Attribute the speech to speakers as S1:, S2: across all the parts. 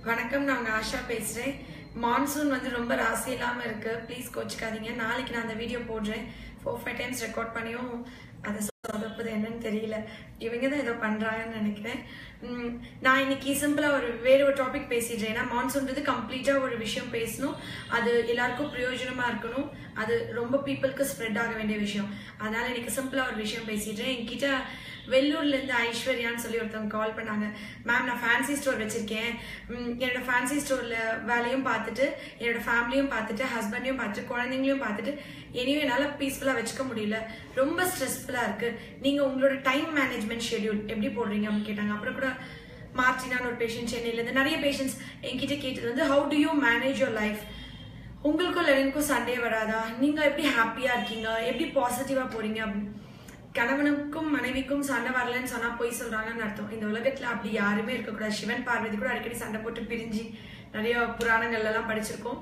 S1: வணக்கம் நான் உங்க ஆஷா பேசுறேன் மான்சூன் வந்து ரொம்ப ராசி இல்லாம இருக்கு ப்ளீஸ் கோச்சிக்காதீங்க நாளைக்கு நான் அந்த வீடியோ போடுறேன் ஃபோர் ஃபைவ் டைம்ஸ் ரெக்கார்ட் பண்ணியும் அதை சொதப்புது என்னன்னு தெரியல இவங்க தான் ஏதோ பண்றாங்கன்னு நினைக்கிறேன் உம், நான் இன்னைக்கு சிம்பிளா ஒரு வேற ஒரு டாபிக் பேசிடுறேன் ஏன்னா மான்சூன்றது கம்ப்ளீட்டா ஒரு விஷயம் பேசணும் அது எல்லாருக்கும் பிரயோஜனமா இருக்கணும் அது ரொம்ப பீப்புளுக்கு ஸ்ப்ரெட் ஆக வேண்டிய விஷயம் அதனால இன்னைக்கு சிம்பிளா ஒரு விஷயம் பேசிடுறேன் என்கிட்ட வெள்ளூர்ல இருந்து ஐஸ்வர்யான்னு சொல்லி ஒருத்தவங்க கால் பண்ணாங்க மேம் நான் ஃபேன்சி ஸ்டோர் வச்சிருக்கேன் உம், என்னோட ஃபேன்சி ஸ்டோர்ல வேலையும் பார்த்துட்டு என்னோட ஃபேமிலியும் பார்த்துட்டு ஹஸ்பண்டையும் பார்த்துட்டு குழந்தைங்களையும் பார்த்துட்டு எனிவே என்னால பீஸ்ஃபுல்லா வச்சுக்க முடியல ரொம்ப ஸ்ட்ரெஸ்ஃபுல்லா இருக்கு நீங்க உங்களோட டைம் மேனேஜ்மெண்ட் ஷெட்யூல் எப்படி போடுறீங்க அப்படின்னு கேட்டாங்க அப்புறம் கூட மார்டினான்னு ஒரு பேஷண்ட் சென்னையில இருந்து நிறைய பேஷண்ட்ஸ் என்கிட்ட கேட்டது வந்து how do you manage your life உங்களுக்கும் லெவனுக்கும் சண்டே வராதா நீங்க எப்படி ஹாப்பியா இருக்கீங்க எப்படி பாசிட்டிவா போறீங்க அப்படின்னு கணவனுக்கும் மனைவிக்கும் சண்டை வரலன்னு சொன்னா போய் சொல்றாங்கன்னு அர்த்தம் இந்த உலகத்துல அப்படி யாருமே இருக்கக்கூடாது சிவன் பார்வதி கூட அடிக்கடி சண்டை போட்டு பிரிஞ்சு நிறைய புராணங்கள்ல எல்லாம் படிச்சிருக்கோம்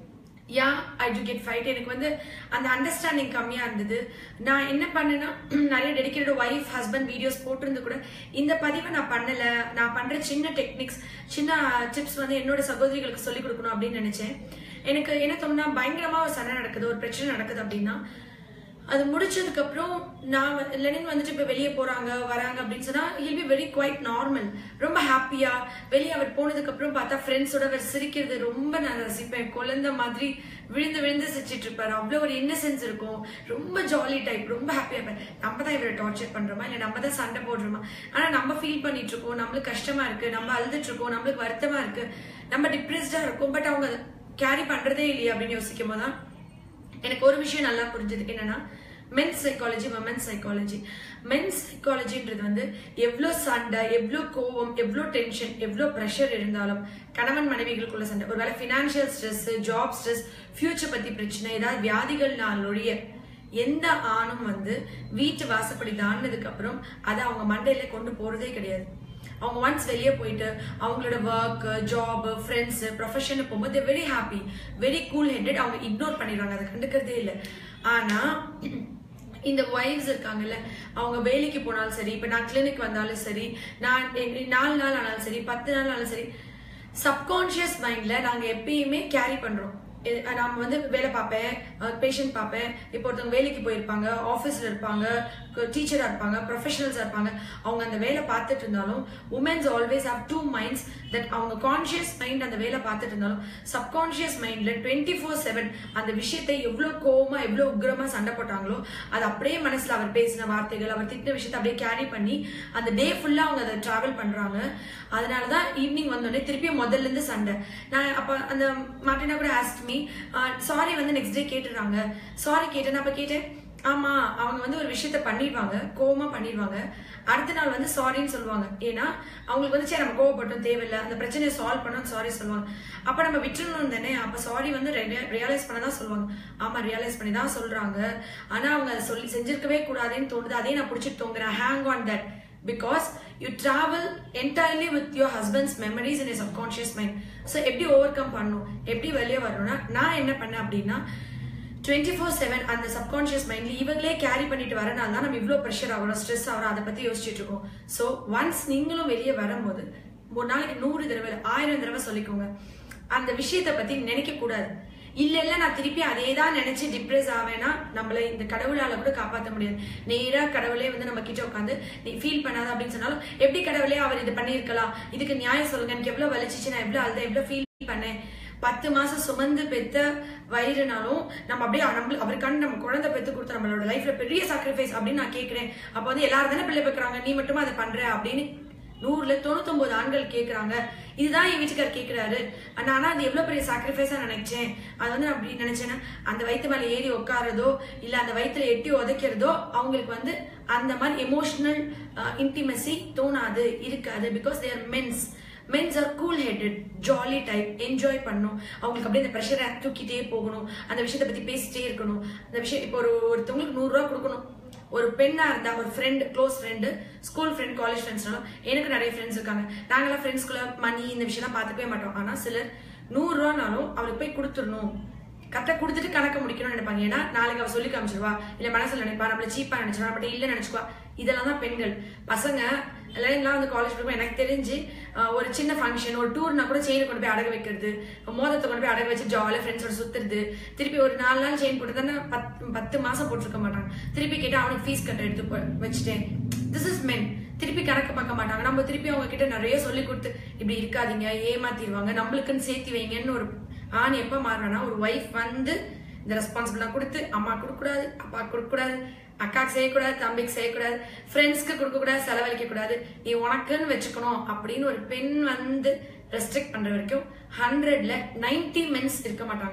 S1: yeah I do get fight எனக்கு வந்து அந்த அண்டர்ஸ்டாண்டிங் கம்மியா இருந்தது நான் என்ன பண்ணேன்னா நிறைய டெடிக்கேட்டட் ஒய்ஃப் ஹஸ்பண்ட் வீடியோஸ் போட்டிருந்து கூட இந்த பதிவை நான் பண்ணல நான் பண்ற சின்ன டெக்னிக்ஸ் சின்ன டிப்ஸ் வந்து என்னோட சகோதரிகளுக்கு சொல்லிக் கொடுக்கணும் அப்படின்னு நினைச்சேன் எனக்கு என்ன தோணுனா பயங்கரமா ஒரு சண்டை நடக்குது ஒரு பிரச்சனை நடக்குது அப்படின்னா அது முடிச்சதுக்கு அப்புறம் நான் வந்து- லெனின் வந்துட்டு இப்ப வெளியே போறாங்க வராங்க அப்படின்னு சொன்னா he'll be very quite normal ரொம்ப ஹாப்பியா வெளியே அவர் போனதுக்கு அப்புறம் பார்த்தா ஃப்ரெண்ட்ஸோட அவர் சிரிக்கிறது ரொம்ப நான் ரசிப்பேன் குழந்தை மாதிரி விழுந்து விழுந்து சிரிச்சிட்டு இருப்பாரு அவ்வளவு ஒரு இன்னசென்ஸ் இருக்கும் ரொம்ப ஜாலி டைப் ரொம்ப ஹாப்பியா இருப்பார் நம்ம தான் இவரை டார்ச்சர் பண்றோமா இல்ல நம்ம தான் சண்டை போடுறோமா ஆனா நம்ம ஃபீல் பண்ணிட்டு இருக்கோம் நம்மளுக்கு கஷ்டமா இருக்கு நம்ம அழுதுட்டு இருக்கோம் நம்மளுக்கு வருத்தமா இருக்கு நம்ம டிப்ரெஸ்டா இருக்கோம் பட் அவங்க கேரி பண்றதே இல்லையா அப்படின்னு யோசிக்கும் போதுதான் எனக்கு ஒரு விஷயம் நல்லா புரிஞ்சது என்னன்னா men's psychology women's psychology men's சைக்காலஜின்றது வந்து எவ்வளோ சண்டை எவ்வளோ கோவம் எவ்வளோ டென்ஷன் எவ்வளோ ப்ரெஷர் இருந்தாலும் கணவன் மனைவிகளுக்குள்ள சண்டை ஒருவேளை financial stress job stress future பத்தி பிரச்சனை ஏதாவது வியாதிகள்னால் ஒழிய எந்த ஆணும் வந்து வீட்டு வாசப்படி தாண்டினதுக்கு அப்புறம் அதை அவங்க மண்டையில கொண்டு போறதே கிடையாது அவங்க ஒன்ஸ் வெளியே போயிட்டு அவங்களோட ஒர்க் ஜாப் ஃப்ரெண்ட்ஸ் ப்ரொஃபஷன் போகும்போது very happy very cool headed அவங்க இக்னோர் பண்ணிடுவாங்க அதை கண்டுக்கிறதே இல்லை ஆனா இந்த ஒய்ஃப்ஸ் இருக்காங்கல்ல அவங்க வேலைக்கு போனாலும் சரி இப்ப நான் கிளினிக் வந்தாலும் சரி நான் எ- நாலு நாள் ஆனாலும் சரி பத்து நாள் ஆனாலும் சரி சப்கான்ஷியஸ் மைண்ட்ல நாங்க எப்பயுமே கேரி பண்றோம் எ- நாம வந்து வேலை பார்ப்பேன் பேஷண்ட் பார்ப்பேன் இப்போ ஒருத்தவங்க வேலைக்கு போயிருப்பாங்க ஆஃபீஸ்ல இருப்பாங்க டீச்சரா இருப்பாங்க ப்ரொஃபஷனல்ஸா இருப்பாங்க அவங்க அந்த வேலை பார்த்துட்டு இருந்தாலும் women's always have two minds that அவங்க கான்ஷியஸ் மைண்ட் அந்த வேலை பார்த்துட்டு இருந்தாலும் சப்கான்ஷியஸ் மைண்ட்ல டுவெண்ட்டி ஃபோர் செவன் அந்த விஷயத்தை எவ்வளவு கோவமா எவ்வளவு உக்ரமா சண்டை போட்டாங்களோ அது அப்படியே மனசுல அவர் பேசின வார்த்தைகள் அவர் திட்டின விஷயத்தை அப்படியே கேரி பண்ணி அந்த டே ஃபுல்லா அவங்க அதை டிராவல் பண்றாங்க அதனாலதான் ஈவினிங் வந்தோடனே திருப்பியும் முதல்ல இருந்து சண்டை நான் அப்ப அந்த மார்டினா கூட ஆஸ்ட் மீ சாரி வந்து நெக்ஸ்ட் டே கேட்டுறாங்க சாரி கேட்டேன் நான் அப்ப கேட்டேன் ஆமா அவங்க வந்து ஒரு விஷயத்த பண்ணிடுவாங்க கோவமா பண்ணிடுவாங்க அடுத்த நாள் வந்து சாரின்னு சொல்லுவாங்க ஏன்னா அவங்களுக்கு வந்து சரி நம்ம கோவப்பட்டோம் தேவையில்லை அந்த பிரச்சனையை சால்வ் பண்ணோம் சாரி சொல்லுவாங்க அப்ப நம்ம விட்டுறணும் தானே அப்ப சாரி வந்து ரியலைஸ் பண்ண தான் சொல்லுவாங்க ஆமா ரியலைஸ் பண்ணி தான் சொல்றாங்க ஆனா அவங்க அதை சொல்லி செஞ்சிருக்கவே கூடாதுன்னு தோணுது அதே நான் பிடிச்சிட்டு தோங்குறேன் hang on that because you travel entirely with your husband's memories in subconscious mind so எப்படி ஓவர் கம் பண்ணணும் எப்படி வெளியே வரணும்னா நான் என்ன பண்ணேன் அப்படின்னா டுவெண்ட்டி ஃபோர் செவன் அந்த சப்கான்ஷியஸ் மைண்ட்ல இவங்களே கேரி பண்ணிட்டு வரனால தான் நம்ம இவ்வளோ ப்ரெஷர் ஆகிறோம் ஸ்ட்ரெஸ் ஆகிறோம் அதை பத்தி யோசிச்சுட்டு இருக்கோம் ஸோ ஒன்ஸ் நீங்களும் வெளியே வரும்போது ஒரு நாளைக்கு நூறு தடவை இல்ல, ஆயிரம் தடவை சொல்லிக்கோங்க அந்த விஷயத்தை பத்தி நினைக்க கூடாது இல்ல இல்ல நான் திருப்பி அதே தான் நினைச்சு டிப்ரெஸ் ஆவேனா நம்மள இந்த கடவுளால கூட காப்பாத்த முடியாது நேரா கடவுளே வந்து நம்ம கிட்ட உட்காந்து நீ ஃபீல் பண்ணாத அப்படின்னு சொன்னாலும் எப்படி கடவுளே அவர் இது பண்ணியிருக்கலாம் இதுக்கு நியாயம் சொல்லுங்க எனக்கு எவ்வளவு வலிச்சிச்சு நான் எவ்வளவு அழுத எவ்வளவு ஃபீல் பண்ணேன் பத்து மாசம் சுமந்து பெத்த வயிறுனாலும் நம்ம அப்படியே நம்ம அவருக்கான நம்ம குழந்தை பெத்து கொடுத்த நம்மளோட லைஃப்ல பெரிய சாக்ரிஃபைஸ் அப்படின்னு நான் கேட்கிறேன் அப்போ வந்து எல்லாரும் தானே பிள்ளை பெக்குறாங்க நீ மட்டுமா அதை பண்ற அப்படின்னு நூறுல தொண்ணூத்தொன்பது ஆண்கள் கேக்குறாங்க இதுதான் என் வீட்டுக்கார் கேக்குறாரு ஆனா ஆனா அது எவ்வளவு பெரிய சாக்ரிஃபைஸா நினைச்சேன் அது வந்து நான் அப்படி நினைச்சேன்னா அந்த வயித்து மேல ஏறி உட்காரதோ இல்ல அந்த வயித்துல எட்டி உதைக்கிறதோ அவங்களுக்கு வந்து அந்த மாதிரி எமோஷனல் இன்டிமசி தோணாது இருக்காது because their men's men's are cool headed jolly type enjoy பண்ணணும் அவங்களுக்கு அப்படியே இந்த ப்ரெஷரை தூக்கிட்டே போகணும் அந்த விஷயத்தை பத்தி பேசிட்டே இருக்கணும் அந்த விஷயம் இப்போ ஒரு ஒருத்தவங்களுக்கு நூறு ரூபா கொடுக்கணும் ஒரு பெண்ணா இருந்தா ஒரு friend close friend school friend college ஃப்ரெண்ட்ஸ்னாலும் எனக்கு நிறைய ஃப்ரெண்ட்ஸ் இருக்காங்க நாங்களாம் ஃப்ரெண்ட்ஸ்குள்ள மணி இந்த விஷயம்லாம் பார்த்துக்கவே மாட்டோம் ஆனா சிலர் நூறு ரூபானாலும் அவளுக்கு போய் கொடுத்துடணும் கரெக்டாக கொடுத்துட்டு கணக்க முடிக்கணும்னு நினைப்பாங்க ஏன்னா நாளைக்கு அவ சொல்லி காமிச்சிருவா இல்ல மனசுல நினைப்பா நம்மள சீப்பா நினைச்சிருவா பட் இல்ல நினைச்சுக்குவா இதெல்லாம் தான் பெண்கள் பசங்க எல்லாம் வந்து காலேஜ் படிக்கும் எனக்கு தெரிஞ்சு ஆஹ், ஒரு சின்ன ஃபங்க்ஷன் ஒரு டூர்னா கூட செயினை கொண்டு போய் அடக வைக்கிறது மோதத்தை கொண்டு போய் அடக வச்சு ஜாலியாக ஃப்ரெண்ட்ஸோட சுத்துறது திருப்பி ஒரு நாலு நாள் செயின் போட்டு தானே பத்து பத்து மாசம் போட்டிருக்க மாட்டாங்க திருப்பி கேட்டு அவனுக்கு ஃபீஸ் கட்ட எடுத்து போ- வச்சுட்டேன் திஸ் இஸ் மென் திருப்பி கணக்கு பார்க்க மாட்டாங்க நம்ம திருப்பி அவங்க கிட்ட நிறைய சொல்லி கொடுத்து இப்படி இருக்காதீங்க ஏமாத்திடுவாங்க நம்மளுக்குன்னு சேர்த்து வைங்கன்னு ஒரு ஆண் எப்ப மாறினா ஒரு ஒய்ஃப் வந்து இந்த ரெஸ்பான்சிபிளாக கொடுத்து அம்மா கொடுக்கக்கூடாது அப்பா கொடுக்கக்கூடாது அக்காக்கு செய்யக்கூடாது தம்பிக்கு செய்யக்கூடாது ஃப்ரெண்ட்ஸ்க்கு கொடுக்கக்கூடாது செலவழிக்க கூடாது நீ உனக்குன்னு வச்சுக்கணும் அப்படின்னு ஒரு பெண் வந்து ரெஸ்ட்ரிக்ட் பண்ற வரைக்கும் ஹண்ட்ரட்ல 90 மென்ஸ் இருக்க மாட்டாங்க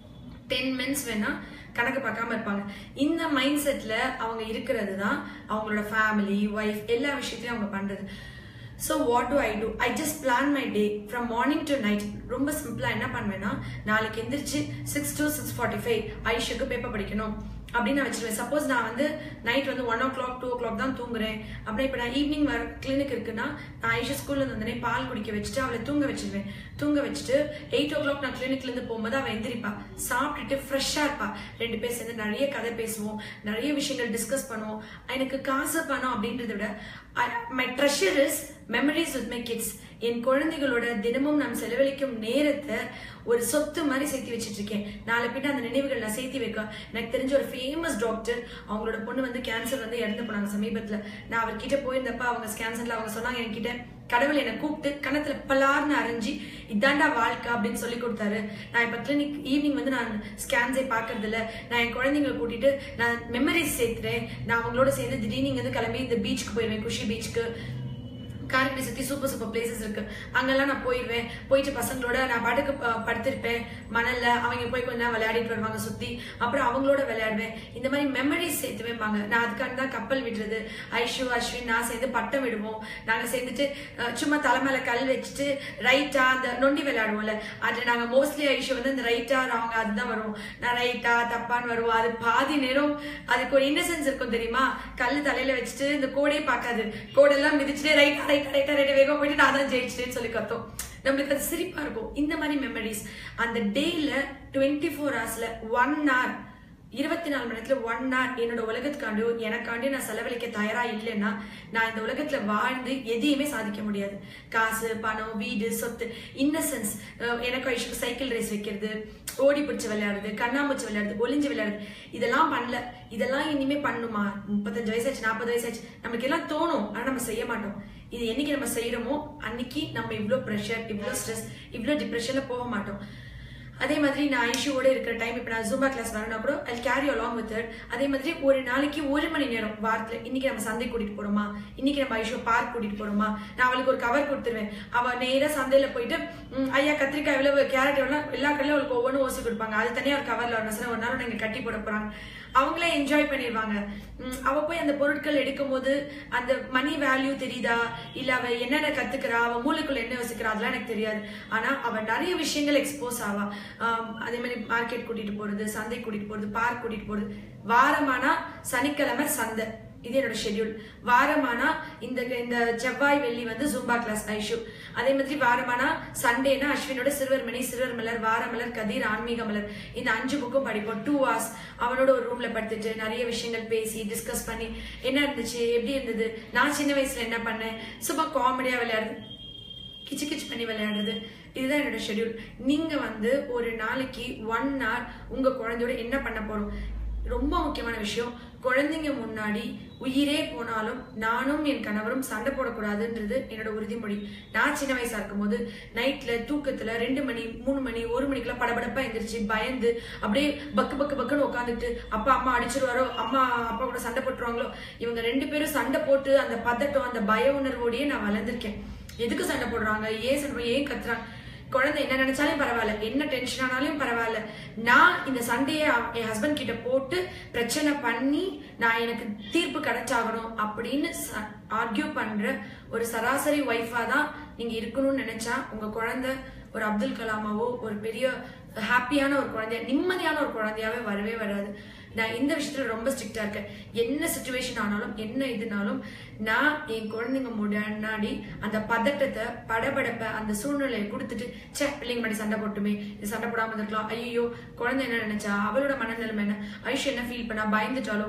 S1: டென் மென்ஸ் வேணா கணக்கு பார்க்காம இருப்பாங்க இந்த மைண்ட் செட்ல அவங்க இருக்கிறது தான் அவங்களோட ஃபேமிலி ஒய்ஃப் எல்லா விஷயத்தையும் அவங்க பண்றது so what do I do I just plan my day from morning to night ரொம்ப சிம்பிளா என்ன பண்ணுவேன்னா நாளைக்கு எந்திரிச்சு six to six forty five ஐஷுக்கு பேப்பர் படிக்கணும் அப்படின்னு நான் வச்சிருவேன் சப்போஸ் நான் வந்து நைட் வந்து one o'clock two o'clock தான் தூங்குறேன் அப்படின்னா இப்போ நான் ஈவினிங் வர கிளினிக் இருக்குன்னா நான் ஐஷா ஸ்கூல்ல இருந்து வந்தனே பால் குடிக்க வச்சுட்டு அவளை தூங்க வச்சிருவேன் தூங்க வச்சுட்டு எயிட் ஓ கிளாக் நான் கிளினிக்ல இருந்து போகும்போது அவள் எந்திரிப்பா சாப்பிட்டுட்டு ஃப்ரெஷ்ஷா இருப்பா ரெண்டு பேர் சேர்ந்து நிறைய கதை பேசுவோம் நிறைய விஷயங்கள் டிஸ்கஸ் பண்ணுவோம் எனக்கு காசு பணம் அப்படின்றத விட my treasure is memories with my kids என் குழந்தைகளோட தினமும் நான் செலவழிக்கும் நேரத்தை ஒரு சொத்து மாதிரி சேர்த்து வச்சிட்டு இருக்கேன் நாளை பின்ன அந்த நினைவுகள் நான் சேர்த்து வைக்க எனக்கு தெரிஞ்ச ஒரு ஃபேமஸ் டாக்டர் அவங்களோட பொண்ணு வந்து கேன்சர் வந்து இறந்து போனாங்க சமீபத்துல நான் அவர்கிட்ட போயிருந்தப்ப அவங்க கேன்சர்ல அவங்க சொன்னாங்க என்கிட்ட கடவுள் என்னை கூப்பிட்டு கணத்துல பலார்னு அரைஞ்சி இதாண்டா வாழ்க்கை அப்படின்னு சொல்லி கொடுத்தாரு நான் இப்ப கிளினிக் ஈவினிங் வந்து நான் ஸ்கேன்ஸே பாக்குறது இல்ல நான் என் குழந்தைங்களை கூட்டிட்டு நான் மெமரிஸ் சேர்த்துறேன் நான் அவங்களோட சேர்ந்து திடீர்னு இங்க இருந்து கிளம்பி இந்த பீச்சுக்கு போயிருவேன் குஷி பீச்சுக்கு காரைக்குடி சுத்தி சூப்பர் சூப்பர் பிளேசஸ் இருக்கு அங்கெல்லாம் நான் போயிடுவேன் போயிட்டு பசங்களோட நான் பாட்டுக்கு ப- படுத்திருப்பேன் மணல்ல அவங்க போய் கொஞ்ச நேரம் விளையாடிட்டு வருவாங்க சுத்தி அப்புறம் அவங்களோட விளையாடுவேன் இந்த மாதிரி மெமரிஸ் சேர்த்து வைப்பாங்க நான் அதுக்காக தான் கப்பல் விடுறது ஐஷு அஸ்வின் நான் சேர்ந்து பட்டம் விடுவோம் நாங்க சேர்ந்துட்டு அஹ், சும்மா தலை மேல கல் வச்சுட்டு ரைட்டா அந்த நொண்டி விளையாடுவோம்ல அதுல நாங்க மோஸ்ட்லி ஐஷு வந்து இந்த ரைட்டா ராங்க அதுதான் வருவோம் நான் ரைட்டா தப்பான்னு வருவோம் அது பாதி நேரம் அதுக்கு ஒரு இன்னசென்ஸ் இருக்கும் தெரியுமா கல் தலையில வச்சுட்டு இந்த கோடே பார்க்காது கோடெல்லாம் மிதிச்சுட்டு ரைட்டா ரைட்டா ரைட்டா ரைட்டா வேகம் போயிட்டு நான் தான் ஜெயிச்சிட்டேன்னு சொல்லி கத்தோம் நம்மளுக்கு அது சிரிப்பா இருக்கும் இந்த மாதிரி மெமரிஸ் அந்த டேல டுவெண்ட்டி ஃபோர் ஹவர்ஸ்ல ஒன் hour இருபத்தி நாலு மணி நேரத்துல ஒன் hour என்னோட உலகத்துக்காண்டியோ எனக்காண்டியோ நான் செலவழிக்க தயாரா இல்லைன்னா நான் இந்த உலகத்துல வாழ்ந்து எதையுமே சாதிக்க முடியாது காசு பணம் வீடு சொத்து இன்னசென்ஸ் எனக்கு ஐஷுக்கு சைக்கிள் ரேஸ் வைக்கிறது ஓடி பிடிச்சு விளையாடுறது கண்ணாமூச்சி விளையாடுறது ஒளிஞ்சு விளையாடுறது இதெல்லாம் பண்ணல இதெல்லாம் இனிமே பண்ணுமா முப்பத்தஞ்சு வயசாச்சு நாற்பது வயசாச்சு நமக்கு எல்லாம் தோணும் ஆனா நம்ம செய்ய மாட்டோம் இது என்னைக்கு நம்ம செய்யறோமோ அன்னைக்கு நம்ம இவ்ளோ ப்ரெஷர் இவ்ளோ ஸ்ட்ரெஸ் இவ்ளோ டிப்ரெஷன்ல போக மாட்டோம் அதே மாதிரி நான் ஐஷுவோட இருக்கிற டைம் இப்போ நான் ஜூம்பா கிளாஸ் வரேன்னா கூட ஐ கேரி அலாங் வித் அதே மாதிரி ஒரு நாளைக்கு ஒரு மணி நேரம் வாரத்துல இன்னைக்கு நம்ம சந்தை கூட்டிட்டு போறோமா இன்னைக்கு நம்ம ஐஷோ பார்க் கூட்டிட்டு போறோமா நான் அவளுக்கு ஒரு கவர் கொடுத்துருவேன் அவ நேரா சந்தையில போயிட்டு ம், ஐயா கத்திரிக்காய் எவ்வளவு கேரட் எவ்வளவு எல்லா கடையிலும் அவளுக்கு ஒவ்வொன்றும் ஓசி கொடுப்பாங்க அது தனியா ஒரு கவர்ல ஒரு ஒரு நாள் நீங்க கட்டி போட போறாங்க அவங்களே என்ஜாய் பண்ணிடுவாங்க ம், அவ போய் அந்த பொருட்கள் எடுக்கும்போது அந்த மணி வேல்யூ தெரியுதா இல்ல அவ என்னென்ன கத்துக்கிறா அவ மூளைக்குள்ள என்ன யோசிக்கிறா அதெல்லாம் எனக்கு தெரியாது ஆனா அவ நிறைய விஷயங்கள் எக்ஸ்போஸ் ஆவா ஆம், அதே மாதிரி மார்க்கெட் கூட்டிட்டு போறது சந்தை கூட்டிட்டு போறது பார்க் கூட்டிட்டு போறது வாரமானா சனிக்கிழமை சந்தை இது என்னோட ஷெட்யூல் வாரமானா இந்த இந்த செவ்வாய் வெள்ளி வந்து ஜூம்பா கிளாஸ் ஐஷு அதே மாதிரி வாரமானா சண்டேனா அஸ்வினோட சிறுவர் மணி சிறுவர் மலர் வாரமலர் கதிர் ஆன்மீக மலர் இந்த அஞ்சு புக்கும் படிப்போம் டூ ஹவர்ஸ் அவனோட ஒரு ரூம்ல படுத்துட்டு நிறைய விஷயங்கள் பேசி டிஸ்கஸ் பண்ணி என்ன இருந்துச்சு எப்படி இருந்தது நான் சின்ன வயசுல என்ன பண்ணேன் சும்மா காமெடியா விளையாடு கிச்சு கிச்சு பண்ணி விளையாடுறது இதுதான் என்னோட ஷெட்யூல் நீங்க வந்து ஒரு நாளைக்கு ஒன் hour உங்க குழந்தையோட என்ன பண்ண போறோம் ரொம்ப முக்கியமான விஷயம் குழந்தைங்க முன்னாடி உயிரே போனாலும் நானும் என் கணவரும் சண்டை போடக்கூடாதுன்றது என்னோட உறுதிமொழி நான் சின்ன வயசா இருக்கும்போது நைட்ல தூக்கத்துல ரெண்டு மணி மூணு மணி ஒரு மணிக்கெல்லாம் படபடப்பா எந்திரிச்சு பயந்து அப்படியே பக்கு பக்கு பக்குன்னு உட்காந்துட்டு அப்பா அம்மா அடிச்சிருவாரோ அம்மா அப்பா கூட சண்டை போட்டுருவாங்களோ இவங்க ரெண்டு பேரும் சண்டை போட்டு அந்த பதட்டம் அந்த பய உணர்வோடயே நான் வளர்ந்திருக்கேன் எதுக்கு சண்டை போடுறாங்க ஏன் சண்டை போடுறாங்க? ஏன் கத்துறாங்க குழந்தை என்ன நினைச்சாலும் பரவாயில்ல என்ன டென்ஷன் ஆனாலும் பரவாயில்ல நான் இந்த சண்டையை அவ- என் ஹஸ்பண்ட் கிட்ட போட்டு பிரச்சனை பண்ணி நான் எனக்கு தீர்ப்பு கிடைச்சாகணும் அப்படின்னு ஆர்கியூ பண்ற ஒரு சராசரி ஒய்ஃபா தான் நீங்க இருக்கணும்னு நினைச்சா உங்க குழந்தை ஒரு அப்துல் கலாமாவோ ஒரு பெரிய ஹாப்பியான ஒரு குழந்தைய நிம்மதியான ஒரு குழந்தையாவே வரவே வராது நான் இந்த விஷயத்துல ரொம்ப ஸ்ட்ரிக்டா இருக்கேன் என்ன சுச்சுவேஷன் ஆனாலும் என்ன இதுனாலும் நான் என் குழந்தைங்க முன்னாடி அந்த பதட்டத்தை படபடப்ப அந்த சூழ்நிலையை கொடுத்துட்டு ச்சே பிள்ளைங்க முன்னாடி சண்டை போட்டுமே இது சண்டை போடாம இருக்கலாம் ஐயோ குழந்தை என்ன நினைச்சா அவளோட மனநிலைமை என்ன ஐஷு என்ன ஃபீல் பண்ணா பயந்துட்டாலோ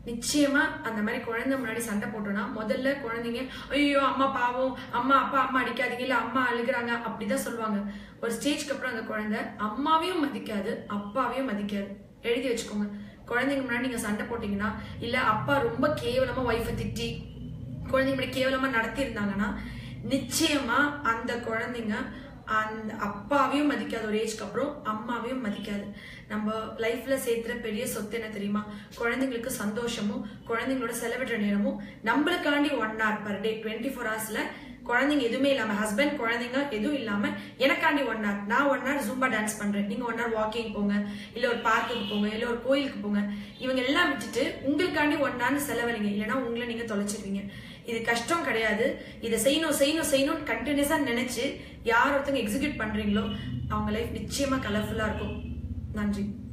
S1: நிச்சயமா அந்த மாதிரி குழந்தை முன்னாடி சண்டை போட்டோம்னா முதல்ல குழந்தைங்க ஐயோ அம்மா பாவம் அம்மா அப்பா அம்மா அடிக்காதீங்க இல்ல அம்மா அழுகுறாங்க அப்படிதான் சொல்லுவாங்க ஒரு ஸ்டேஜ்க்கு அப்புறம் அந்த குழந்தை அம்மாவையும் மதிக்காது அப்பாவையும் மதிக்காது எழுதி வச்சுக்கோங்க குழந்தைங்க முன்னாடி நீங்க சண்டை போட்டீங்கன்னா இல்ல அப்பா ரொம்ப கேவலமா ஒய்ஃபை திட்டி குழந்தைங்க முன்னாடி கேவலமா நடத்தி இருந்தாங்கன்னா நிச்சயமா அந்த குழந்தைங்க அந்த அப்பாவையும் மதிக்காத ஒரு ஏஜ்க்கு அப்புறம் அம்மாவையும் மதிக்காது நம்ம லைஃப்ல சேர்த்துற பெரிய சொத்து என்ன தெரியுமா குழந்தைங்களுக்கு சந்தோஷமும் குழந்தைங்களோட செலவிடுற நேரமும் நம்மளுக்காண்டி one hour per day twenty four ஹவர்ஸ்ல குழந்தைங்க எதுவுமே இல்லாம ஹஸ்பண்ட் குழந்தைங்க எதுவும் இல்லாம எனக்காண்டி ஒன் ஹவர் நான் ஒன் ஹவர் ஜூம்பா டான்ஸ் பண்றேன் நீங்க ஒன் ஹவர் வாக்கிங் போங்க இல்ல ஒரு பார்க்குக்கு போங்க இல்ல ஒரு கோயிலுக்கு போங்க இவங்க எல்லாம் விட்டுட்டு உங்களுக்காண்டி ஒன் ஹவர் செலவழிங்க இல்லைன்னா உங்களை நீங்க தொலைச்சிருவீங்க இது கஷ்டம் கிடையாது இதை செய்யணும் செய்யணும் செய்யணும் கண்டினியூஸா நினைச்சு யார் ஒருத்தங்க எக்ஸிக்யூட் பண்றீங்களோ அவங்க லைஃப் நிச்சயமா கலர்ஃபுல்லா இருக்கும் நன்றி